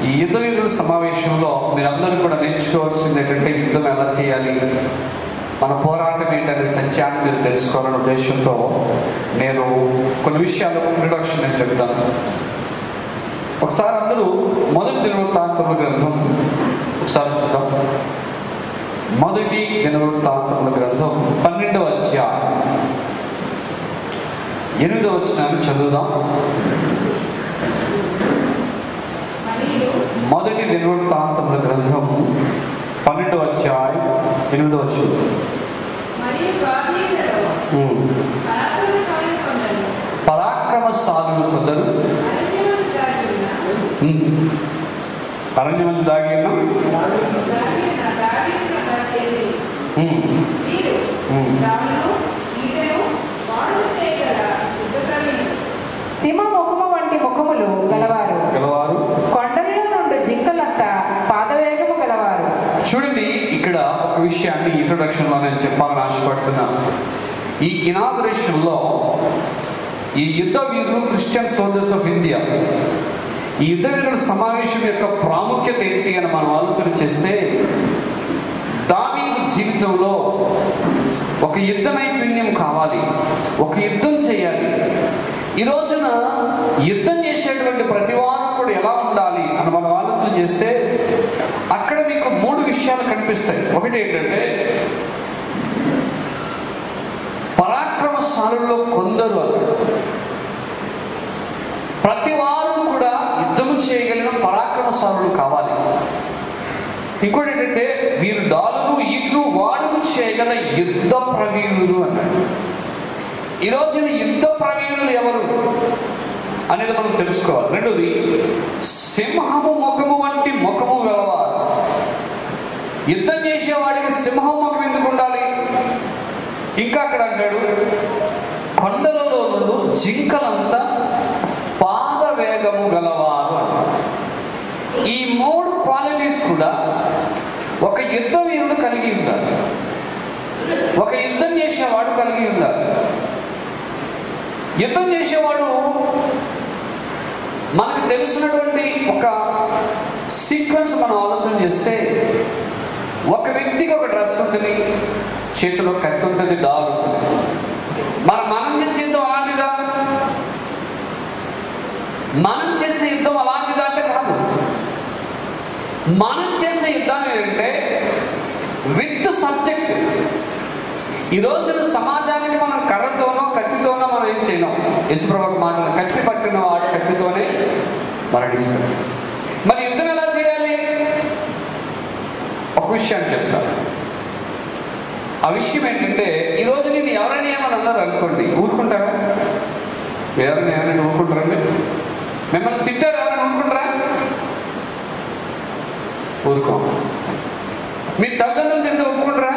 ఈ యుద్ధ వీరుల సమావేశంలో మీరందరూ కూడా నేర్చుకోవాల్సింది ఏంటంటే యుద్ధం ఎలా చేయాలి మన పోరాటం ఏంటనే సత్యాన్ని మీరు తెలుసుకోవాలనే ఉద్దేశంతో నేను కొన్ని విషయాలు ఇంట్రొడక్షన్ నేను చెప్తాను ఒకసారి అందరూ మొదటి దినవృత్తాంతముల గ్రంథం ఒకసారి చూద్దాం మొదటి దినవృత్తాంతముల గ్రంథం పన్నెండవ అధ్యాయం ఎనిమిదవ వచ్చినాన్ని చదువుదాం మరియు మొదటి దినవృత్తాంతముల గ్రంథం పన్నెండవ అధ్యాయం ఎనిమిదవ వచ్చి మరియు గాదీయులలో పరాక్రమశాలి కొందరు పరాక్రమశాలులు కొందరు అరణ్యములు దాటి ఉన్న ఉమ్, అరణ్యమందు దాగి ఉన్న దాటి ఉన్న దావీదు నగర చేరి ఉమ్, వీరు ఉమ్. రామును ఈటెను వాడుకు చేయగల యుద్ధ ప్రవీణులు సింహ ముఖము వంటి ముఖములు గలవారు గలవారు కొండల్లో నుండి జింకలంత పాదవేగము గలవారు చూడండి ఇక్కడ ఒక విషయాన్ని ఇంట్రొడక్షన్ లో నేను చెప్పాలని ఆశపడుతున్నాను ఈ ఇనాగరేషన్ లో ఈ యుద్ధ వీరులు క్రిస్టియన్ సోల్జర్స్ ఆఫ్ ఇండియా ఈ యుద్ధ వీరుల సమావేశం యొక్క ప్రాముఖ్యత ఏంటి అని మనం ఆలోచన చేస్తే దావీదు జీవితంలో ఒక యుద్ధ నైపుణ్యం కావాలి ఒక యుద్ధం చేయాలి ఈ రోజున యుద్ధం చేసేటువంటి ప్రతి వారు కూడా ఎలా ఉండాలి అని మనం ఆలోచన చేస్తే అక్కడ మీకు మూడు విషయాలు కనిపిస్తాయి ఒకటి ఏంటంటే పరాక్రమశాలుల్లో కొందరు అన్నాడు ప్రతి వారు కూడా యుద్ధం చేయగలిగిన పరాక్రమశాలులు కావాలి ఇంకోటి ఏంటంటే వీరు డాలును ఈట్లు వాడుకు చేయగల యుద్ధ ప్రవీణులు అన్నాడు ఈ రోజున యుద్ధ ప్రవీణులు ఎవరు అనేది మనం తెలుసుకోవాలి రెండోది సింహము ముఖము వంటి ముఖము వెలవారు యుద్ధం చేసేవాడికి సింహం ముఖం ఎందుకు ఉండాలి ఇంకా అక్కడ అంటాడు కొండలలో నుండి జింకలంతా పాద వేగము గలవారు అన్నాడు ఈ మూడు క్వాలిటీస్ కూడా ఒక యుద్ధ వీరుడు కలిగి ఉండాలి ఒక యుద్ధం చేసేవాడు కలిగి ఉండాలి యుద్ధం చేసేవాడు మనకు తెలిసినటువంటి ఒక సీక్వెన్స్ మనం ఆలోచన చేస్తే ఒక వ్యక్తికి ఒక డ్రెస్ ఉంటుంది చేతిలో కత్తి ఉంటుంది డాల్ ఉంటుంది మరి మనం చేసే యుద్ధం అలాంటిదా మనం చేసే యుద్ధం అలాంటిదా అంటే కాదు మనం చేసే యుద్ధం ఏంటంటే విత్ సబ్జెక్ట్ ఈ రోజున సమాజానికి మనం కర్రతోనో కత్తితోనో మనం ఏం చేయలేం యశుప్రభకు మాట కత్తి పట్టిన వాడు కత్తితోనే మరణిస్తాడు మరి యుద్ధం ఎలా చేయాలి ఒక విషయాన్ని చెప్తాను ఆ విషయం ఏంటంటే ఈ రోజు నేను ఎవరైనా ఏమని అన్నారు అనుకోండి ఊరుకుంటారా మీరు ఎవరైనా ఏమైనా ఊరుకుంటారండి మిమ్మల్ని తిట్టారు ఎవరైనా ఊరుకుంటారా ఊరుకోం మీ తల్లిదండ్రులు తిడితే ఒప్పుకుంటారా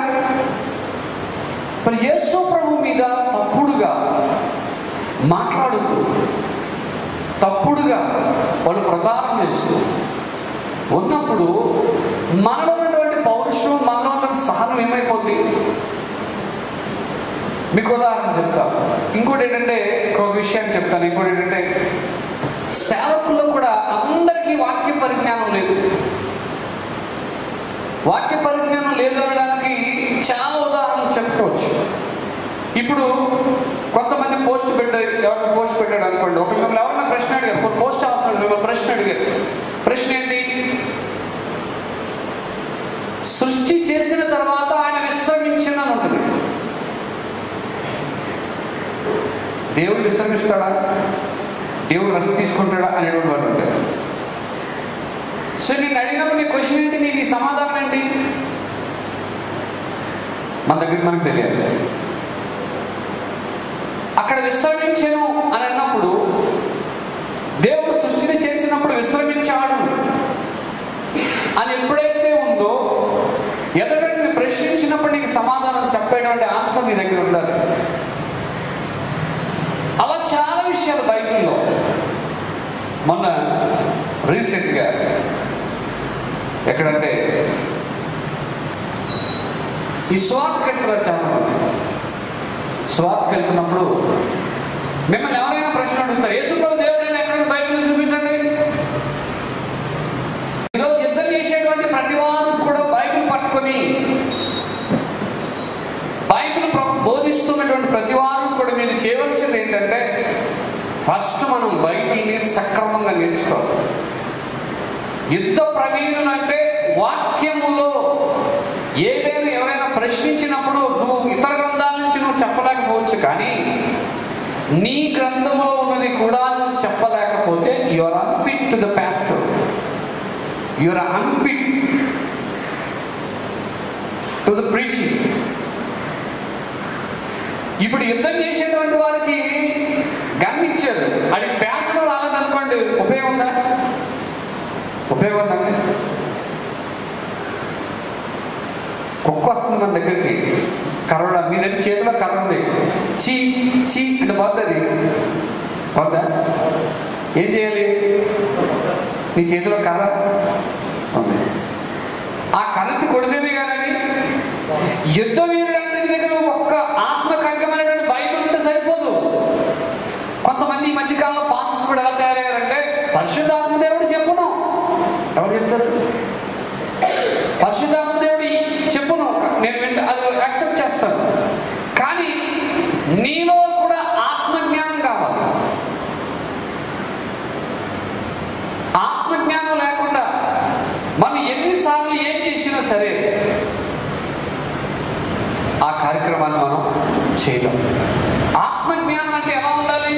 మరి యేసు ప్రభు మీద తప్పుడుగా మాట్లాడుతూ తప్పుడుగా వాళ్ళు ప్రచారం చేస్తూ ఉన్నప్పుడు మనలో ఉన్నటువంటి పౌరుషం మనలో ఉన్న సహనం ఏమైపోతుంది మీకు ఉదాహరణ చెప్తా ఇంకోటి ఏంటంటే ఒక విషయాన్ని చెప్తాను ఇంకోటి ఏంటంటే సేవకుల్లో కూడా అందరికీ వాక్య పరిజ్ఞానం లేదు వాక్య పరిజ్ఞానం లేదు అనడానికి చాలా ఉదాహరణలు చెప్పుకోవచ్చు ఇప్పుడు కొంతమంది పోస్ట్ పెట్టారు ఎవరైనా పోస్ట్ పెట్టాడు అనుకోండి ఒక మిమ్మల్ని ఎవరైనా ప్రశ్న అడిగారు ఒక పోస్ట్ ఆఫీసర్ మిమ్మల్ని ప్రశ్న అడిగారు ప్రశ్న ఏంటి సృష్టి చేసిన తర్వాత ఆయన విశ్రమించిన ఉంటుంది దేవుడు విశ్రమిస్తాడా దేవుడు రెస్ట్ తీసుకుంటాడా అనేటువంటి వాడు ఉంటాడు సో నేను అడిగినప్పుడు నీ క్వశ్చన్ ఏంటి నీకు ఈ సమాధానం ఏంటి మన దగ్గరికి మనకు తెలియాలి అక్కడ విశ్రమించను అని అన్నప్పుడు దేవుడు సృష్టిని చేసినప్పుడు విశ్రమించాడు అని ఎప్పుడైతే ఉందో ఎదుటి నేను ప్రశ్నించినప్పుడు నీకు సమాధానం చెప్పేటువంటి ఆన్సర్ నీ దగ్గర ఉండాలి అలా చాలా విషయాలు బైబిల్లో మొన్న రీసెంట్గా ఎక్కడంటే ఈ స్వాత్కి వెళ్తున్నారు చాలా మంది స్వాత్కి వెళ్తున్నప్పుడు మిమ్మల్ని ఎవరైనా ప్రశ్న అడుగుతారు యేసుప్రభు దేవుడైనా ఎక్కడ బైబిల్ చూపించండి ఈరోజు యుద్ధం చేసేటువంటి ప్రతి వారు కూడా బైబిల్ పట్టుకొని బైబిల్ ప్ర- బోధిస్తున్నటువంటి ప్రతి వారు కూడా మీరు చేయవలసింది ఏంటంటే ఫస్ట్ మనం బైబిల్ని సక్రమంగా నేర్చుకోవాలి యుద్ధ ప్రవీణులు అంటే వాక్యములో ఏదైనా ఎవరైనా ప్రశ్నించినప్పుడు నువ్వు ఇతర గ్రంథాల నుంచి నువ్వు చెప్పలేకపోవచ్చు కానీ నీ గ్రంథంలో ఉన్నది కూడా నువ్వు చెప్పలేకపోతే you are unfit to the pastor you are unfit to the preaching ఇప్పుడు యుద్ధం చేసేటువంటి వారికి గమనించారు అది ప్యాచ్లో రాలేదనుకోండి ఉపయోగం ఉందా ఉపయోగం ఉందండి కుక్క వస్తుంది మన దగ్గరికి కర్ర మీ దగ్గర చేతిలో కర్ర ఉంది చీ చీ అంటే పోతుంది పోద్దా ఏం చేయాలి నీ చేతిలో కర్ర ఉంది ఆ కర్రతి కొడితేనే కానీ యుద్ధ వీరుడంటే నీ దగ్గర ఒక్క ఆత్మకర్గమైనటువంటి బైబిల్ ఉంటే సరిపోదు కొంతమంది ఈ మధ్యకాలంలో పాస్టర్స్ కూడా ఎలా తయారయ్యారంటే పరిశుద్ధాత్మ దేవుడు చెప్పును ఎవరు చెప్తారు పరిశుద్ధాత్మ దేవుడు చెప్పును నేను వింట అది యాక్సెప్ట్ చేస్తాను కానీ నీలో కూడా ఆత్మజ్ఞానం కావాలి ఆత్మజ్ఞానం లేకుండా మనం ఎన్నిసార్లు ఏం చేసినా సరే ఆ కార్యక్రమాన్ని మనం చేయలేం ఆత్మజ్ఞానం అంటే ఎలా ఉండాలి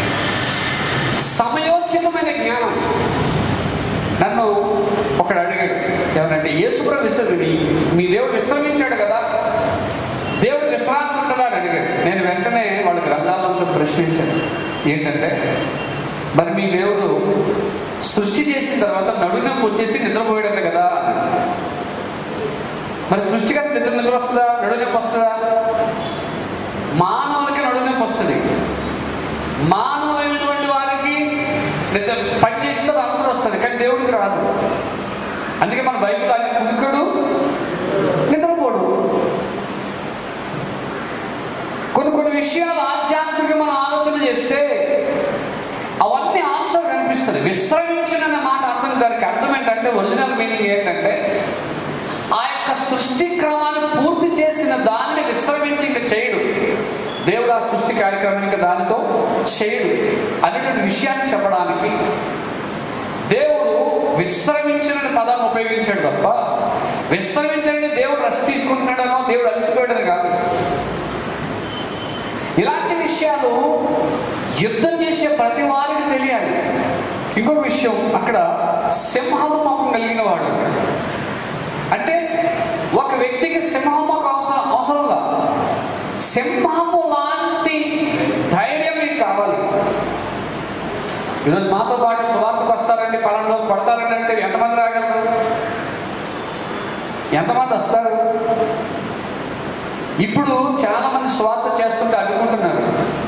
సమయోచితమైన జ్ఞానం నన్ను ఒకడు అడిగాడు ఏమనంటే యేసుప్రభు విశ్రమి మీ దేవుడు విశ్రమించాడు కదా దేవుడు విశ్రాంతి ఉంటుందా అని అడిగాడు నేను వెంటనే వాళ్ళ గ్రంథాలతో ప్రశ్నించాను ఏంటంటే మరి మీ దేవుడు సృష్టి చేసిన తర్వాత నడునొప్పి వచ్చేసి నిద్రపోయాడంట కదా అన్నాడు. మరి సృష్టికర్త నిద్ర నిద్ర వస్తుందా నడునొప్పి వస్తుందా మానవులకి నడునొప్పి వస్తుంది మానవులైనటువంటి వారికి నిద్ర పని చేసిన తర్వాత అవసరం వస్తుంది కానీ దేవుడికి రాదు అందుకే మన బైబిల్ ఆయన కుదుకడు నిద్రపోడు కొన్ని కొన్ని విషయాలు ఆధ్యాత్మిక మనం ఆలోచన చేస్తే అవన్నీ ఆన్సర్ కనిపిస్తుంది విశ్రమించిన అన్న మాట అర్థం దానికి అర్థం ఏంటంటే ఒరిజినల్ మీనింగ్ ఏంటంటే ఆ యొక్క సృష్టి క్రమాన్ని పూర్తి చేసిన దానిని విశ్రమించి ఇంకా చేయడు దేవుడు ఆ సృష్టి కార్యక్రమం ఇంకా దానితో చేయడు అనేటువంటి విషయాన్ని చెప్పడానికి దేవుడు విశ్రమించిన పదాన్ని ఉపయోగించాడు తప్ప విశ్రమించని దేవుడు రెస్ట్ తీసుకుంటున్నాడనో దేవుడు అలసిపోయాడని కాదు ఇలాంటి విషయాలు యుద్ధం చేసే ప్రతి వారికి తెలియాలి ఇంకొక విషయం అక్కడ సింహము ముఖం కలిగిన వాడు అన్నాడు. అంటే ఒక వ్యక్తికి సింహం ముఖం అవసరం అవసరంలా సింహము లాంటి ధైర్యం మీకు కావాలి ఈరోజు మాతో పాటు సువార్తకు వస్తారండి పలానా పడతారండి అంటే ఎంతమంది రాగలరు ఎంతమంది వస్తారు ఇప్పుడు చాలా మంది స్వార్థ చేస్తుంటే అడ్డుకుంటున్నారు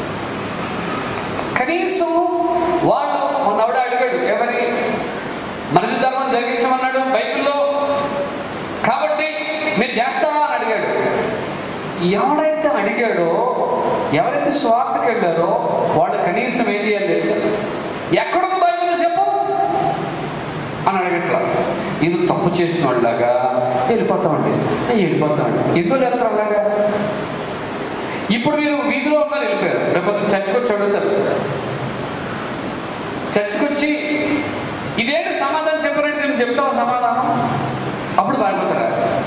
కనీసం వాళ్ళు మొన్నవిడ అడిగాడు ఎవరి మనిషి ధర్మం జరిగించమన్నాడు బైబిల్లో కాబట్టి మీరు చేస్తారా అని అడిగాడు ఎవడైతే అడిగాడో ఎవరైతే స్వార్థకి వెళ్ళారో వాళ్ళు కనీసం ఏం చేయాలి తెలుసా ఎక్కడికి బైబిల్ చెప్పు అని అడగట్లా ఇది తప్పు చేసిన వాళ్ళలాగా వెళ్ళిపోతామండి "ఏ, వెళ్ళిపోతామండి ఎందుకు వెళ్తారు అలాగా ఇప్పుడు మీరు వీధిలో ఉన్నారు వెళ్ళిపోయారు రేపు చర్చకు వచ్చి అడుగుతారు చర్చకు వచ్చి ఇదేంటి సమాధానం చెప్పారంటే నేను చెప్తావా సమాధానం అప్పుడు బాగిపోతారా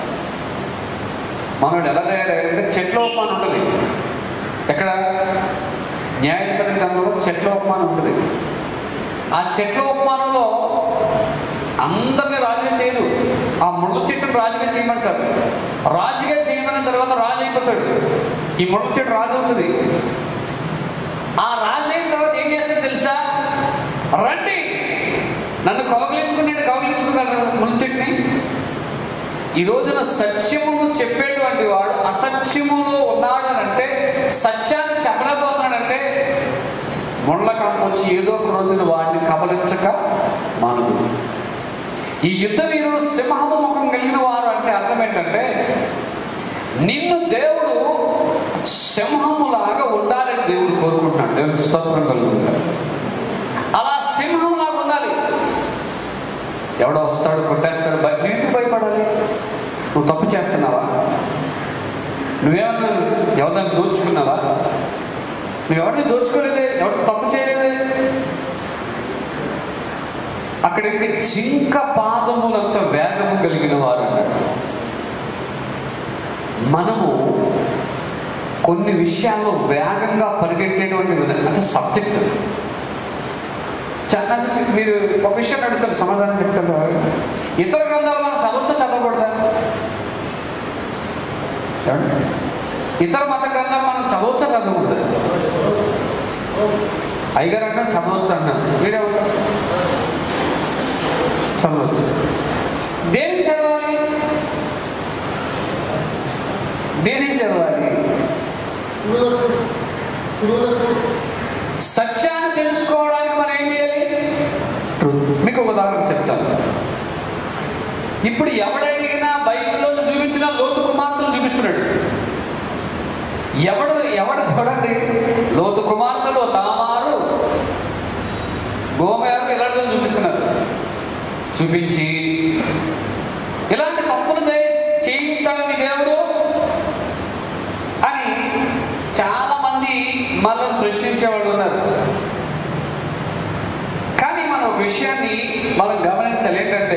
మనోడు ఎలా తయారయ్యారంటే చెట్ల ఉపమానం ఉంటుంది ఎక్కడ న్యాయాధిపతి గ్రంథంలో చెట్ల ఉపమానం ఉంటుంది ఆ చెట్ల ఉపమానంలో అందరిని రాజుగా చేయరు ఆ ముళ్ళ చెట్టును రాజుగా చేయమంటారు రాజుగా చేయమన్న తర్వాత రాజు అయిపోతాడు ఈ ముళ్ళ చెట్టు రాజు అవుతుంది ఆ రాజు అయిన తర్వాత ఏం చేస్తాడు తెలుసా రండి నన్ను కౌగిలించుకున్నట్టు కౌగిలించుకోగలరు ముళ్ళ చెట్టుని ఈ రోజున సత్యమును చెప్పేటువంటి వాడు అసత్యములో ఉన్నాడు అని అంటే సత్యాన్ని చెప్పలేకపోతున్నాడంటే ముళ్ళ కంప వచ్చి ఏదో ఒక రోజున వాడిని కబలించక మానదు ఈ యుద్ధ వీరులు సింహము ముఖం కలిగిన వారు అంటే అర్థం ఏంటంటే నిన్ను దేవుడు సింహములాగా ఉండాలని దేవుడు కోరుకుంటున్నాడు దేవుడు స్తోత్రం కలుగుతాడు అలా సింహంలాగా ఉండాలి ఎవడో వస్తాడు కొట్టేస్తాడు భయ నువ్వు ఎందుకు భయపడాలి నువ్వు తప్పు చేస్తున్నావా నువ్వేమన్నా ఎవరినైనా దోచుకున్నావా నువ్వు ఎవరిని దోచుకోలేదే ఎవరు తప్పు చేయలేదే అక్కడ ఇంకా జింక పాదములంత వేగము కలిగిన వారు అన్నాడు మనము కొన్ని విషయాల్లో వేగంగా పరిగెట్టేటువంటి విధంగా అంటే సబ్జెక్ట్ చాలా మీరు ఒక విషయం అడుగుతారు సమాధానం చెప్తారు ఇతర గ్రంథాలు మనం చదవచ్చా చదవకూడదా ఏమండి? ఇతర మత గ్రంథాలు మనం చదవచ్చా చదవకూడదా అయ్యగారు అంటారు చదవచ్చు అంటున్నారు మీరేమంటారు చదవచ్చు దేనికి చదవాలి దేనికి చదవాలి సత్యాన్ని తెలుసుకోవడానికి మనం ఏం చేయాలి మీకు ఒక ఉదాహరణ చెప్తాను ఇప్పుడు ఎవడడిగినా బైబిల్లో చూపించిన లోతు కుమార్తెలు చూపిస్తున్నాడు ఎవడు ఎవడు చూడండి లోతు కుమార్తెలు తామారు గోమేరు ఇలాంటివి చూపిస్తున్నారు చూపించి ఇలాంటి తప్పులు చేయి- చేయించాలని దేవుడు అని చాలా మంది మనల్ని ప్రశ్నించే వాళ్ళు ఉన్నారు కానీ మనం ఒక విషయాన్ని మనం గమనించాలి ఏంటంటే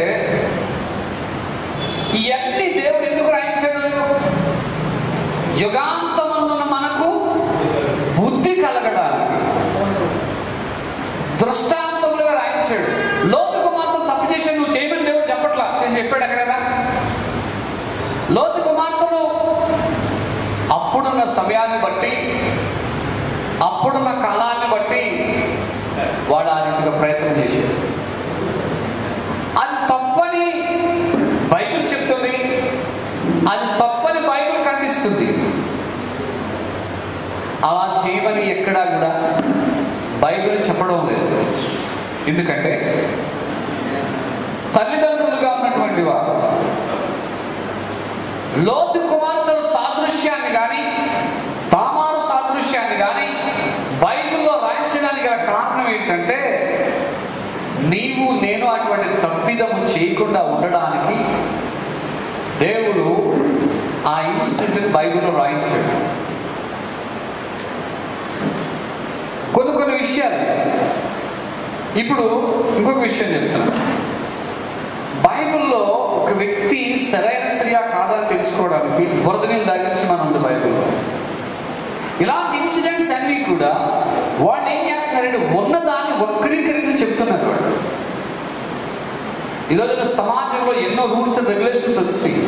ఇవన్నీ దేవుడు ఎందుకు రాయించాడు యుగాంతమందున మనకు బుద్ధి కలగడానికి దృష్టాంతములుగా రాయించాడు లోతుకు మాత్రం తప్పు చేసి నువ్వు చేయమని దేవుడు చెప్పట్లా చేసి చెప్పాడు ఎక్కడైనా లోతు కుమార్తెలు అప్పుడున్న సమయాన్ని బట్టి అప్పుడున్న కాలాన్ని బట్టి వాళ్ళు ఆ రీతిగా ప్రయత్నం చేశారు అది తప్పని బైబిల్ చెప్తుంది అది తప్పని బైబిల్ ఖండిస్తుంది అలా చేయమని ఎక్కడా కూడా బైబిల్ చెప్పడం లేదు ఎందుకంటే తల్లిదండ్రులుగా ఉన్నటువంటి వారు లోతు కుమార్తెల సాదృశ్యాన్ని కానీ తామారు సాదృశ్యాన్ని కానీ బైబిల్లో రాయించడానికి గల కారణం ఏంటంటే నీవు నేను అటువంటి తప్పిదము చేయకుండా ఉండడానికి దేవుడు ఆ ఇన్సిడెంట్ బైబిల్లో రాయించాడు కొన్ని కొన్ని విషయాలు ఇప్పుడు ఇంకొక విషయం చెప్తున్నాను బైబిల్లో ఒక వ్యక్తి సరైన స్త్రీయా కాదా అని తెలుసుకోవడానికి బురద నీళ్ళు దాగించమని ఉంది బైబిల్లో ఇలాంటి ఇన్సిడెంట్స్ అన్నీ కూడా వాళ్ళు ఏం చేస్తున్నారంటే ఉన్నదాన్ని వక్రీకరించి చెప్తున్నారు వాళ్ళు ఈరోజు సమాజంలో ఎన్నో రూల్స్ అండ్ రెగ్యులేషన్స్ వచ్చినాయి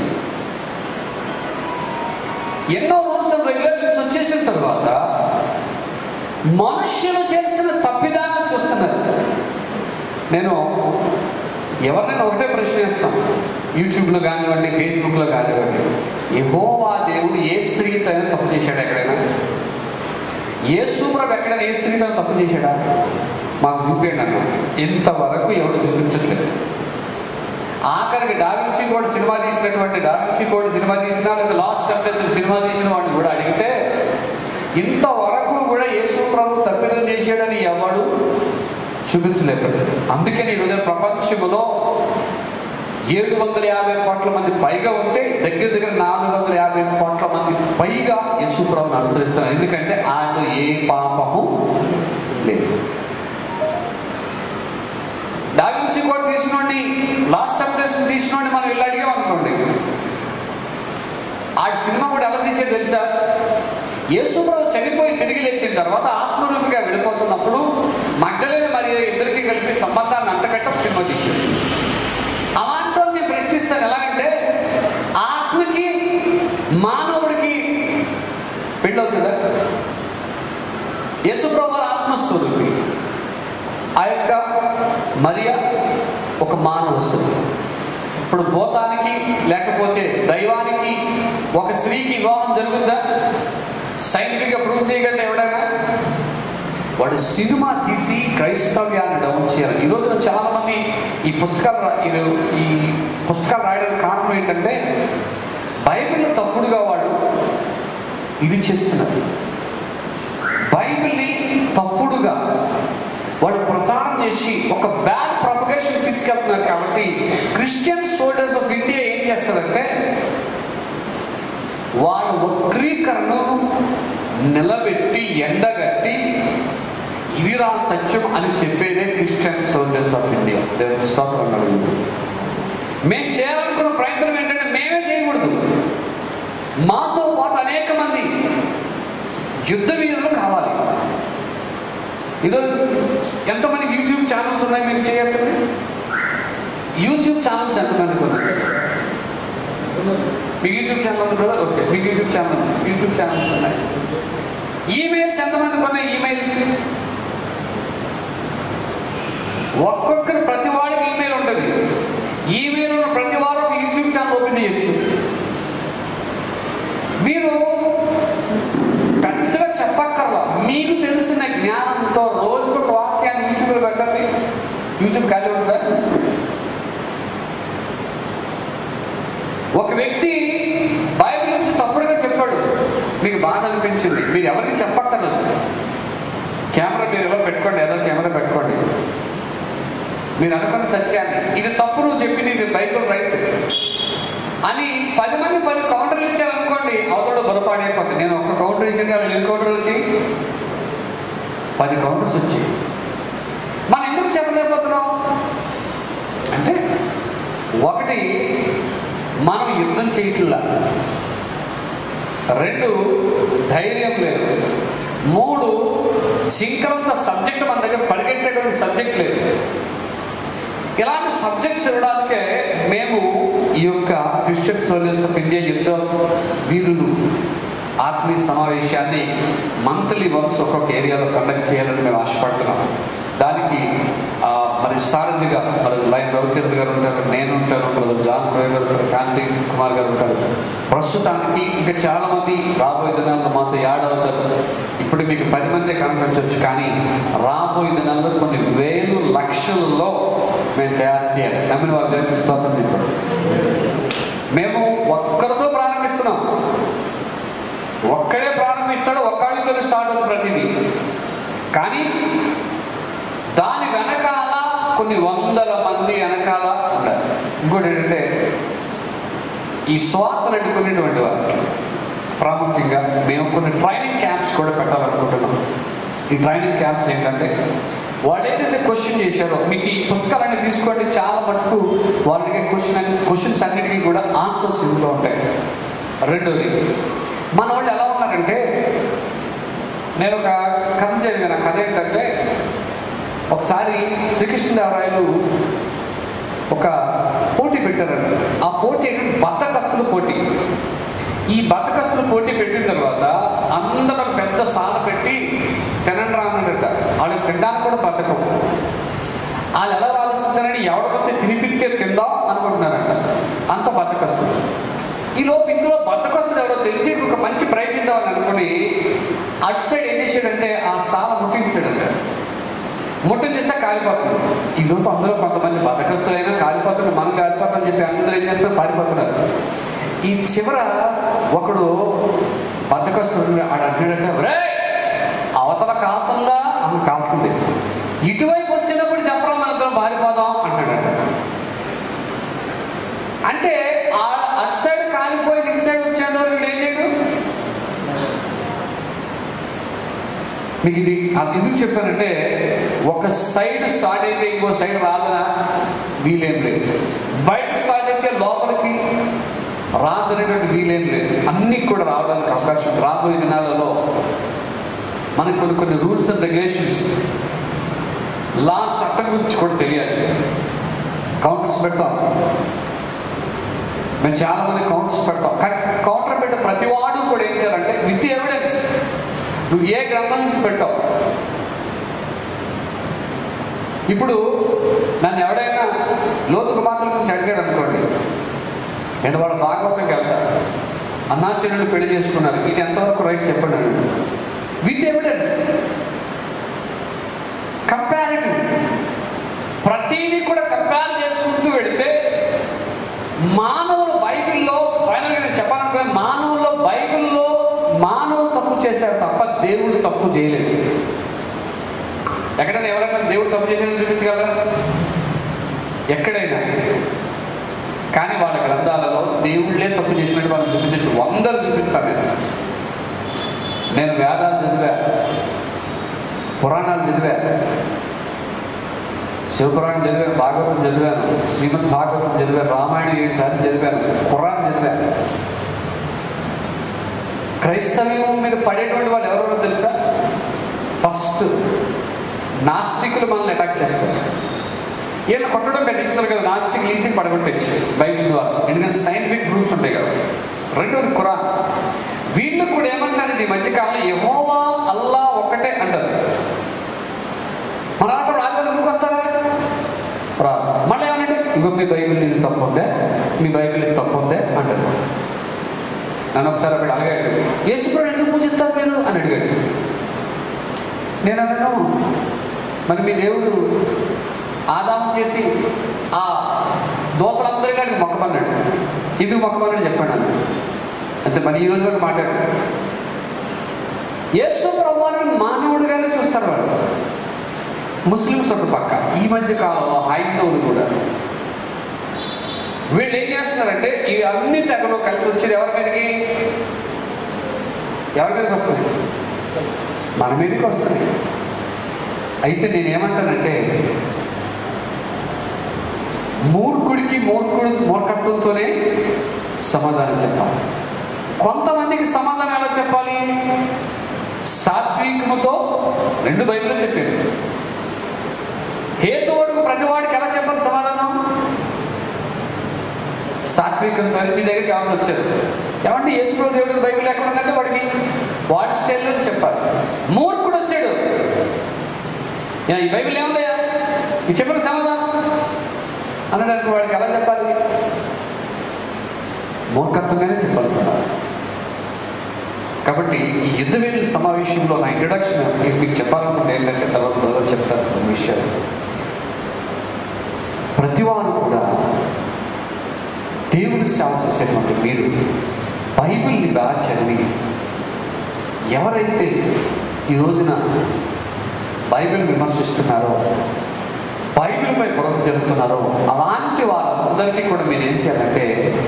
ఎన్నో రూల్స్ అండ్ రెగ్యులేషన్స్ వచ్చేసిన తర్వాత మనుష్యులు చేసిన తప్పిదాన్ని చూస్తున్నారు నేను ఎవరినైనా ఒకటే ప్రశ్న వేస్తాం యూట్యూబ్లో కానివ్వండి ఫేస్బుక్లో కానివ్వండి యెహోవా దేవుడు ఏ స్త్రీతో అయినా తప్పు చేశాడు ఎక్కడైనా ఏ సూప్రభు ఎక్కడైనా ఏ స్త్రీతో అయినా తప్పు చేశాడా మాకు చూపించండి అన్న ఇంతవరకు ఎవరు చూపించట్లేదు ఆఖరికి డావిన్సీ కోడ్ సినిమా తీసినటువంటి డావిన్సీ కోడ్ సినిమా తీసినా లేదా లాస్ట్ టెంప్టేషన్ సినిమా తీసిన వాడిని కూడా అడిగితే ఇంతవరకు కూడా యేసు ప్రభు తప్పిదం చేశాడని ఎవడు చూపించలేకపోయాడు అందుకని ఈరోజు ప్రపంచంలో ఏడు వందల యాభై కోట్ల మంది పైగా ఉంటే దగ్గర దగ్గర నాలుగు వందల యాభై కోట్ల మంది పైగా యేసు ప్రభుని అనుసరిస్తున్నారు ఎందుకంటే ఆయనలో ఏ పాపము లేదు డావిన్సీ కోడ్ తీసినోడిని లాస్ట్ టెంప్టేషన్ తీసినోడిని మనం ఇల్లు అడిగాం అనుకోండి ఆ సినిమా కూడా ఎలా తీసేది తెలుసా యేసుప్రభు చనిపోయి తిరిగి లేచిన తర్వాత ఆత్మరూపిగా వెళ్ళిపోతున్నప్పుడు మగ్ధలేని మరియు ఇద్దరికి కలిపి సంబంధాన్ని అంటకట్ట ఒక సినిమా తీశాడు అలాంటి నేను ప్రశ్నిస్తాను ఎలాగంటే ఆత్మకి మానవుడికి పెళ్ళవుతుందా యేసుప్రభు వారు ఆత్మస్వరూపి ఆ యొక్క మరియ ఒక మానవ స్వరూపం ఇప్పుడు భూతానికి లేకపోతే దైవానికి ఒక స్త్రీకి వివాహం జరుగుద్దా సైంటిఫిక్గా ప్రూవ్ చేయగలట ఎవడైనా వాడు సినిమా తీసి క్రైస్తవ్యాన్ని డౌన్ చేయాలి ఈ రోజున చాలా మంది ఈ పుస్తకాలు రా- ఈ- ఈ పుస్తకాలు రాయడానికి కారణం ఏంటంటే బైబిల్ తప్పుడుగా వాళ్ళు ఇది చేస్తున్నారు బైబిల్ని తప్పుడుగా వాడు ప్రచారం చేసి ఒక బ్యాడ్ ప్రొపగేషన్ తీసుకెళ్తున్నారు కాబట్టి క్రిస్టియన్ సోల్జర్స్ ఆఫ్ ఇండియా ఏం చేస్తారంటే వాళ్ళ వక్రీకరణను నిలబెట్టి ఎండగట్టి ఇది రా సత్యం అని చెప్పేదే క్రిస్టియన్ సోల్జర్స్ ఆఫ్ ఇండియా దేవుని స్తోత్రం కలుగుతుంది. మేము చేయాలనుకున్న ప్రయత్నం ఏంటంటే మేమే చేయకూడదు మాతో పాటు అనేక మంది యుద్ధ వీరులు కావాలి ఈరోజు ఎంతమందికి యూట్యూబ్ ఛానల్స్ ఉన్నాయి మీరు చేయొద్దండి యూట్యూబ్ ఛానల్స్ ఎంతమందికి ఉన్నాయి మీకు యూట్యూబ్ ఛానల్ ఉంది కదా ఓకే మీకు యూట్యూబ్ ఛానల్ ఉంది. యూట్యూబ్ ఛానల్స్ ఉన్నాయి ఈమెయిల్స్ ఎంతమందికి ఉన్నాయి ఈమెయిల్స్ ఒక్కొక్కరు ప్రతి వాడికి ఈమెయిల్ ఉంటుంది ఈమెయిల్ ఉన్న ప్రతి వారు ఒక యూట్యూబ్ ఛానల్ ఓపెన్ చేయొచ్చు మీరు పెద్దగా చెప్పక్కర్లా మీకు తెలిసిన జ్ఞానంతో రోజుకు ఒక వాక్యాన్ని యూట్యూబ్లో పెట్టండి యూట్యూబ్ ఖాళీ ఉంటుందా ఒక వ్యక్తి బైబిల్ నుంచి తప్పుడుగా చెప్పాడు మీకు బాధ అనిపించింది మీరు ఎవరికి చెప్పక్కర్లేదు కెమెరా మీరు ఎలా పెట్టుకోండి ఏదో కెమెరా పెట్టుకోండి మీరు అనుకున్న సత్యాన్ని ఇది తప్పు నువ్వు చెప్పింది ఇది బైబిల్ రైట్ అని పది మంది పది కౌంటర్లు ఇచ్చారనుకోండి అవతల బొరపాడైపోతుంది నేను ఒక్క కౌంటర్ ఇచ్చాను వాళ్ళు ఎన్ని కౌంటర్లు వచ్చి పది కౌంటర్స్ వచ్చి మనం ఎందుకు చెప్పలేకపోతున్నాం అంటే ఒకటి మనం యుద్ధం చేయట్లా రెండు ధైర్యం లేదు మూడు సింకలంత సబ్జెక్ట్ మన దగ్గర పరిగెట్టేటువంటి సబ్జెక్ట్ లేదు ఇలాంటి సబ్జెక్ట్స్ ఇవ్వడానికే మేము ఈ యొక్క క్రిస్టియన్ సోల్జర్స్ ఆఫ్ ఇండియా యుద్ధ వీరులు ఆత్మీయ సమావేశాన్ని మంత్లీ వన్స్ ఒక్కొక్క ఏరియాలో కండక్ట్ చేయాలని మేము ఆశపడుతున్నాం దానికి ఆ, మరి సారథిగా మరి లైన్ రవికిరణ్ గారు ఉంటారు నేను ఉంటాను బ్రదర్ జాన్ కోయ్ గారు ఉంటారు కాంతి కుమార్ గారు ఉంటారు ప్రస్తుతానికి ఇంకా చాలా మంది రాబోయే దినాల్లో మాతో యాడ్ అవుతారు ఇప్పుడు మీకు పది మంది కనిపించవచ్చు కానీ రాబోయే దినాల్లో కొన్ని వేలు లక్షలలో మేము తయారు చేయాలి నమ్మిన వారు దేవునికి స్తోత్రం ఇప్పుడు మేము ఒక్కరితో ప్రారంభిస్తున్నాం ఒక్కడే ప్రారంభిస్తాడు ఒక్కడితో స్టార్ట్ అవుతుంది ప్రతిదీ కానీ దాని వెనకాల కొన్ని వందల మంది వెనకాల ఉంటారు ఇంకోటి ఏంటంటే ఈ స్వార్థను అడ్డుకునేటువంటి వారికి ప్రాముఖ్యంగా మేము కొన్ని ట్రైనింగ్ క్యాంప్స్ కూడా పెట్టాలనుకుంటున్నాం ఈ ట్రైనింగ్ క్యాంప్స్ ఏంటంటే వాళ్ళు ఏదైతే క్వశ్చన్ చేశారో మీకు ఈ పుస్తకాలన్నీ తీసుకోండి చాలా మటుకు వాళ్ళు అడిగే క్వశ్చన్ అన్ని క్వశ్చన్స్ అన్నిటికీ కూడా ఆన్సర్స్ ఇందులో ఉంటాయి రెండోది మన వాళ్ళు ఎలా ఉన్నారంటే నేను ఒక కథ చదివాను ఆ కథ ఏంటంటే ఒకసారి శ్రీకృష్ణదేవరాయలు ఒక పోటీ పెట్టారండి ఆ పోటీ ఏంటంటే బద్దకస్తుల పోటీ ఈ బద్దకస్తుల పోటీ పెట్టిన తర్వాత అందరూ ఒక పెద్ద సాల పెట్టి తినండి రానట వాళ్ళకి తినడానికి కూడా బద్దకం వాళ్ళు ఎలా ఆలోచిస్తారని ఎవరికొచ్చే తినిపిస్తే తిందాం అనుకుంటున్నారంట అంత బద్దకస్తులు ఈ లోపు ఇందులో బద్దకస్తుడు ఎవరో తెలిసి ఒక మంచి ప్రైజ్ ఇద్దామని అనుకుని అటు సైడ్ ఏం చేశాడంటే ఆ సాల ముట్టించాడంట ముట్టించేస్తే కాలిపోతుంది ఈ లోపు అందులో కొంతమంది బద్దకస్తులైనా కాలిపోతుంది మనం కాలిపోతామని చెప్పి అందరూ ఏం చేస్తారు పారిపోతున్నారు ఈ చివర ఒకడు బద్దకస్తుడు ఆడు అంటున్నాడంటే రే అవతల కాలుతుందా ఆమె కాలుతుంది ఇటువైపు వచ్చినప్పుడు చెప్పరా మన ఇద్దరం పారిపోదాం అంటాడట అంటే ఆ అటు సైడ్ కాలిపోయి ఇటు సైడ్ వచ్చేంత వరకు వీడు ఏం చేయడు మీకు ఇది అది ఎందుకు చెప్పానంటే ఒక సైడ్ స్టార్ట్ అయితే ఇంకో సైడ్ రాదనా వీలేం లేదు బయట స్టార్ట్ అయితే లోపలికి రాదనేటువంటి వీలేం లేదు అన్నీ కూడా రావడానికి అవకాశం రాబోయే దినాలలో మనకు కొన్ని కొన్ని రూల్స్ అండ్ రెగ్యులేషన్స్ లా చట్టం గురించి కూడా తెలియాలి కౌంటర్స్ పెడతాం మేము చాలా మంది కౌంటర్స్ పెడతాం కానీ కౌంటర్ పెట్టే ప్రతి వాడు కూడా ఏం చేయాలంటే విత్ ఎవిడెన్స్ నువ్వు ఏ గ్రంథం నుంచి పెట్టావు ఇప్పుడు నన్ను ఎవడైనా లోతుకు మాత్రం నుంచి అడిగాడు అనుకోండి నేను వాళ్ళ భాగవతంకి వెళ్తా అన్నా చెల్లెలు పెళ్లి చేసుకున్నారు ఇది ఎంతవరకు రైట్ చెప్పండి అని విత్ ఎవిడెన్స్ కంపారిటివ్ ప్రతిదీ కూడా కంపేర్ చేసుకుంటూ వెళితే మానవులు బైబిల్లో ఫైనల్గా నేను చెప్పాలనుకునే మానవుల్లో బైబిల్లో మానవులు తప్పు చేశారు తప్ప దేవుడు తప్పు చేయలేదు ఎక్కడైనా ఎవరైనా దేవుడు తప్పు చేసినట్టు చూపించగలరా ఎక్కడైనా కానీ వాళ్ళ గ్రంథాలలో దేవుళ్ళే తప్పు చేసినట్టు వాళ్ళు చూపించచ్చు వందలు చూపిస్తాను నేను నేను వేదాలు చదివా పురాణాలు చదివా శివపురాణం చదివాను భాగవతం చదివాను శ్రీమద్ భాగవతం చదివాను రామాయణం ఏడు సార్లు చదివాను ఖురాన్ చదివాను క్రైస్తవ్యం మీద పడేటువంటి వాళ్ళు ఎవరెవరో తెలుసా ఫస్ట్ నాస్తికులు మనల్ని అటాక్ చేస్తారు వీళ్ళు కొట్టడం కట్టించుతారు కదా నాస్తికులు ఈజీ పడగొట్టచ్చు బైబిల్ ద్వారా ఎందుకంటే సైంటిఫిక్ ప్రూఫ్స్ ఉంటాయి కదా రెండోది ఖురాన్ వీళ్ళు కూడా ఏమంటారంటే ఈ మధ్యకాలంలో యహోవా అల్లా ఒక్కటే అంటారు మన అక్కడ రాజులు ఎందుకు వస్తారా రా మళ్ళీ ఏమనంటే ఇంకో మీ బైబిల్ ఇది తప్పు ఉందే మీ బైబిల్ ఇది తప్పు ఉందే అంటారు నన్ను ఒకసారి అక్కడ అడిగాడు యేసుప్రభు ఎందుకు పూజిస్తారు మీరు అని అడిగాడు నేను అన్నాను మరి మీ దేవుడు ఆదాం చేసి ఆ దోతలందరికీ ఆయన మొక్కమన్నాడు ఇది మొక్కమన్నాడు చెప్పాడు అన్న అంతే మరి ఈ రోజు వరకు మాట్లాడు యేసు ప్రభువారిని మానవుడిగానే చూస్తారు వాళ్ళు ముస్లిమ్స్ ఒక పక్క ఈ మధ్య కాలంలో హైందవులు కూడా వీళ్ళు ఏం చేస్తున్నారంటే ఇవి అన్ని తెగలు కలిసి వచ్చేది ఎవరి మీదకి ఎవరి మీదకి వస్తుంది మన మీదకి వస్తుంది అయితే నేనేమంటానంటే మూర్ఖుడికి మూర్ఖుడు మూర్ఖత్వంతోనే సమాధానం చెప్పాలి కొంతమందికి సమాధానం ఎలా చెప్పాలి సాత్వికముతో రెండు బైబిల్లో చెప్పింది హేతువుడు ప్రతివాడికి ఎలా చెప్పాలి సమాధానం సాత్వికంతో మీ దగ్గరికి ఎవరు వచ్చారు ఏమంటే యేసుప్రభు దేవుడికి బైబిల్ ఎక్కడ ఉందంటే వాడికి వాడి స్టైల్లో చెప్పాలి మూర్ఖుడు వచ్చాడు "యా, ఈ బైబిల్ ఏముందయ్యా ఈ చెప్పిన సమాధానం అనడానికి వాడికి ఎలా చెప్పాలి మూర్ఖత్వంగానే చెప్పాలి సమాధానం కాబట్టి ఈ యుద్ధ వేరుల సమావేశంలో నా ఇంట్రడక్షన్ మీకు చెప్పాలనుకుంటే ఏంటంటే తర్వాత బ్రదర్ చెప్తారు కొన్ని విషయాలు ప్రతివారు కూడా దేవుని సేవ చేసేటువంటి మీరు బైబిల్ని బాగా చదివి ఎవరైతే ఈ రోజున బైబిల్ విమర్శిస్తున్నారో బైబిల్పై పొరవ జరుగుతున్నారో అలాంటి వాళ్ళందరికీ కూడా మీరు ఏం చేయాలంటే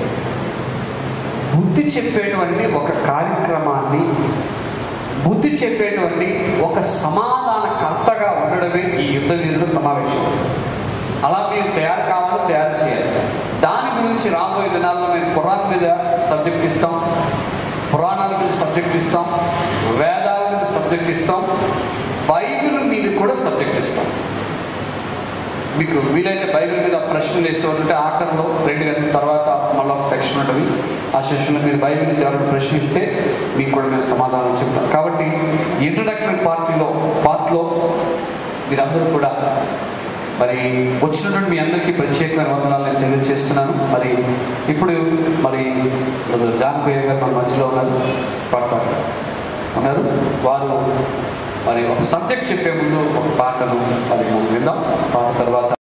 బుద్ధి చెప్పేటువంటి ఒక కార్యక్రమాన్ని బుద్ధి చెప్పేటువంటి ఒక సమాధానకర్తగా ఉండడమే ఈ యుద్ధ వీరుల సమావేశం అలా మీరు తయారు కావాలో తయారు చేయాలి దాని గురించి రాబోయే దినాల్లో మేము ఖురాన్ మీద సబ్జెక్ట్ ఇస్తాం పురాణాల మీద సబ్జెక్ట్ ఇస్తాం వేదాల మీద సబ్జెక్ట్ ఇస్తాం బైబిల్ మీద కూడా సబ్జెక్ట్ ఇస్తాం మీకు వీలైతే బైబిల్ మీద ప్రశ్నలు వేస్తూ ఉంటే ఆఖరిలో రెండు గంటల తర్వాత మళ్ళీ ఒక సెక్షన్ ఉంటుంది ఆ సెక్షన్లో మీరు బైబిల్ నుంచి ఎవరైనా ప్రశ్నిస్తే మీకు కూడా మేము సమాధానం చెప్తాం కాబట్టి ఇంట్రడక్టరీ పార్టీలో పార్ట్లో మీరందరూ కూడా మరి వచ్చినటువంటి మీ అందరికీ ప్రత్యేకమైన వందనాలు నేను తెలియజేస్తున్నాను మరి ఇప్పుడు మరి బ్రదర్ జాన్ పేరు గారు మన మధ్యలో ఉన్నారు పాట ఉన్నారు వారు మరి ఒక సబ్జెక్ట్ చెప్పే ముందు ఒక పాటను మరి మనం విందాం పాట తర్వాత